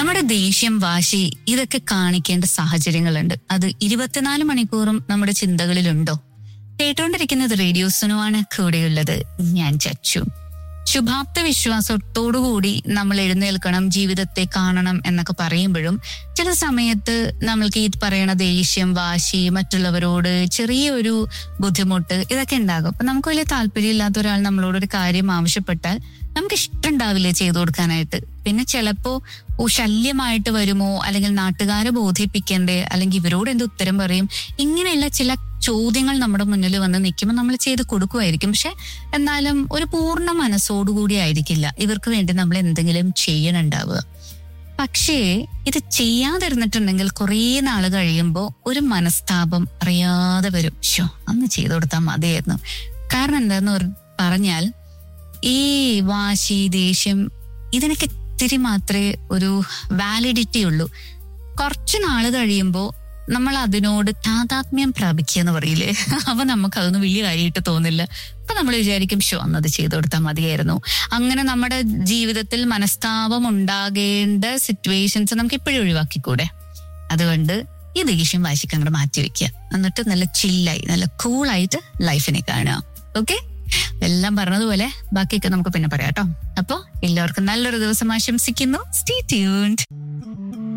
നമ്മുടെ ദേഷ്യം വാശി ഇതൊക്കെ കാണിക്കേണ്ട സാഹചര്യങ്ങളുണ്ട് അത് ഇരുപത്തിനാല് മണിക്കൂറും നമ്മുടെ ചിന്തകളിലുണ്ടോ കേട്ടോണ്ടിരിക്കുന്നത് റേഡിയോസിനുമാണ് കൂടെയുള്ളത് ഞാൻ ചച്ചു ശുഭാപ്ത വിശ്വാസത്തോടുകൂടി നമ്മൾ എഴുന്നേൽക്കണം ജീവിതത്തെ കാണണം എന്നൊക്കെ പറയുമ്പോഴും ചില സമയത്ത് നമ്മൾക്ക് ഈ പറയണ ദേഷ്യം വാശി മറ്റുള്ളവരോട് ചെറിയൊരു ബുദ്ധിമുട്ട് ഇതൊക്കെ ഉണ്ടാകും അപ്പൊ നമുക്ക് വലിയ താല്പര്യമില്ലാത്ത ഒരാൾ നമ്മളോട് ഒരു കാര്യം ആവശ്യപ്പെട്ടാൽ നമുക്ക് ഇഷ്ടമുണ്ടാവില്ല ചെയ്തു കൊടുക്കാനായിട്ട് പിന്നെ ചിലപ്പോ ഓ ശല്യമായിട്ട് വരുമോ അല്ലെങ്കിൽ നാട്ടുകാരെ ബോധിപ്പിക്കണ്ടേ അല്ലെങ്കിൽ ഇവരോട് എന്ത് ഉത്തരം പറയും ഇങ്ങനെയുള്ള ചില ചോദ്യങ്ങൾ നമ്മുടെ മുന്നിൽ വന്ന് നിൽക്കുമ്പോൾ നമ്മൾ ചെയ്ത് കൊടുക്കുമായിരിക്കും പക്ഷെ എന്നാലും ഒരു പൂർണ്ണ മനസ്സോടുകൂടി ആയിരിക്കില്ല ഇവർക്ക് വേണ്ടി നമ്മൾ എന്തെങ്കിലും ചെയ്യണുണ്ടാവുക പക്ഷേ ഇത് ചെയ്യാതിരുന്നിട്ടുണ്ടെങ്കിൽ കുറേ നാൾ കഴിയുമ്പോൾ ഒരു മനസ്താപം അറിയാതെ വരും ഷോ അന്ന് ചെയ്തു കൊടുത്താൽ മതിയായിരുന്നു കാരണം എന്താന്ന് പറ- പറഞ്ഞാൽ ഈ വാശി ദേഷ്യം ഇതിനൊക്കെ ഇത്തിരി മാത്രമേ ഒരു വാലിഡിറ്റി ഉള്ളൂ കുറച്ച് നാള് കഴിയുമ്പോൾ നമ്മൾ അതിനോട് താതാത്മ്യം പ്രാപിക്കുക എന്ന് പറയില്ലേ അപ്പൊ നമുക്ക് അതൊന്നും വലിയ കാര്യമായിട്ട് തോന്നില്ല അപ്പൊ നമ്മൾ വിചാരിക്കും ഷോ അന്നത് ചെയ്തു കൊടുത്താൽ മതിയായിരുന്നു അങ്ങനെ നമ്മുടെ ജീവിതത്തിൽ മനസ്താപം ഉണ്ടാകേണ്ട സിറ്റുവേഷൻസ് നമുക്ക് ഇപ്പോഴും ഒഴിവാക്കിക്കൂടെ അതുകൊണ്ട് ഈ ദേഷ്യം വാശിക്ക് അങ്ങോട്ട് മാറ്റി വെക്കുക എന്നിട്ട് നല്ല ചില്ലായി നല്ല കൂളായിട്ട് ലൈഫിനെ കാണുക ഓക്കെ എല്ലാം പറഞ്ഞതുപോലെ ബാക്കിയൊക്കെ നമുക്ക് പിന്നെ പറയാം കേട്ടോ അപ്പോ എല്ലാവർക്കും നല്ലൊരു ദിവസം ആശംസിക്കുന്നു സ്റ്റേ ട്യൂൺഡ്